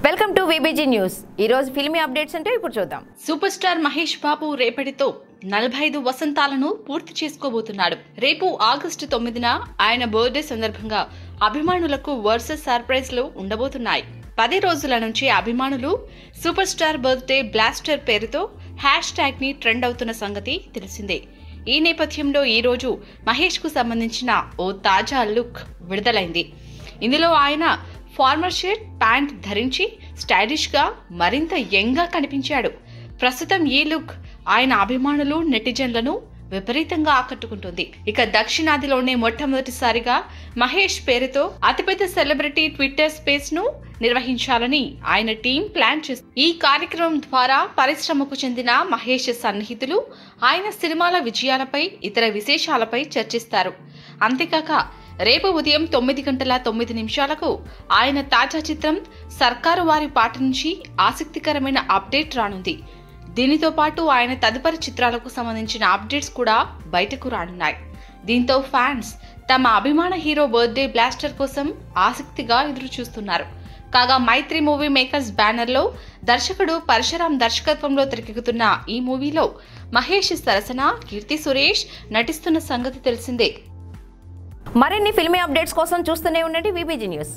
welcome to VBG news ఈ రోజు filmy updates అంటే ఇప్పుడు చూద్దాం సూపర్ స్టార్ మహేష్ బాబు రేపటితో నలభై ఐదు వసంతాలను పూర్తి చేసుకోబోతున్నాడు రేపు ఆగస్టు తొమ్మిదిన ఆయన బర్త్డే సందర్భంగా అభిమానులకు వరుస సర్ప్రైజ్లు ఉండబోతున్నాయి పది రోజుల నుంచి అభిమానులు సూపర్ స్టార్ బర్త్డే బ్లాస్టర్ పేరుతో హ్యాష్ ట్యాగ్ ని ట్రెండ్ అవుతున్న సంగతి తెలిసిందే ఈ నేపథ్యంలో ఈ రోజు మహేష్ కు సంబంధించిన ఓ తాజా లుక్ విడుదలైంది ఇందులో ఆయన ఫార్మర్ షర్ట్ ప్యాంట్ ధరించి స్టైలిష్ గా మరింత యంగ్ గా కనిపించాడు ప్రస్తుతం ఈ లుక్ ఆయన అభిమానులు నెటిజన్లను విపరీతంగా ఆకట్టుకుంటుంది ఇక దక్షిణాదిలోనే మొట్టమొదటిసారిగా మహేష్ పేరుతో అతిపెద్ద సెలబ్రిటీ ట్విట్టర్ స్పేస్ ను నిర్వహించాలని ఆయన టీం ప్లాన్ చేస్తుంది ఈ కార్యక్రమం ద్వారా పరిశ్రమకు చెందిన మహేష్ సన్నిహితులు ఆయన సినిమాల విజయాలపై ఇతర విశేషాలపై చర్చిస్తారు అంతేకాక రేపు ఉదయం తొమ్మిది గంటల తొమ్మిది నిమిషాలకు ఆయన తాజా చిత్రం సర్కారు వారి పాట నుంచి ఆసక్తికరమైన అప్డేట్ రానుంది దీనితో పాటు ఆయన తదుపరి చిత్రాలకు సంబంధించిన అప్డేట్స్ కూడా బయటకు రానున్నాయి దీంతో ఫ్యాన్స్ తమ అభిమాన హీరో బర్త్డే బ్లాస్టర్ కోసం ఆసక్తిగా ఎదురు చూస్తున్నారు కాగా మైత్రి మూవీ మేకర్స్ బ్యానర్లో దర్శకుడు పరశురాం దర్శకత్వంలో తెరకెక్కుతున్న ఈ మూవీలో మహేష్ సరసన కీర్తి సురేష్ నటిస్తున్న సంగతి తెలిసిందే మరిన్ని ఫిల్మీ అప్డేట్స్ కోసం చూస్తూనే ఉండండి విబిజీ న్యూస్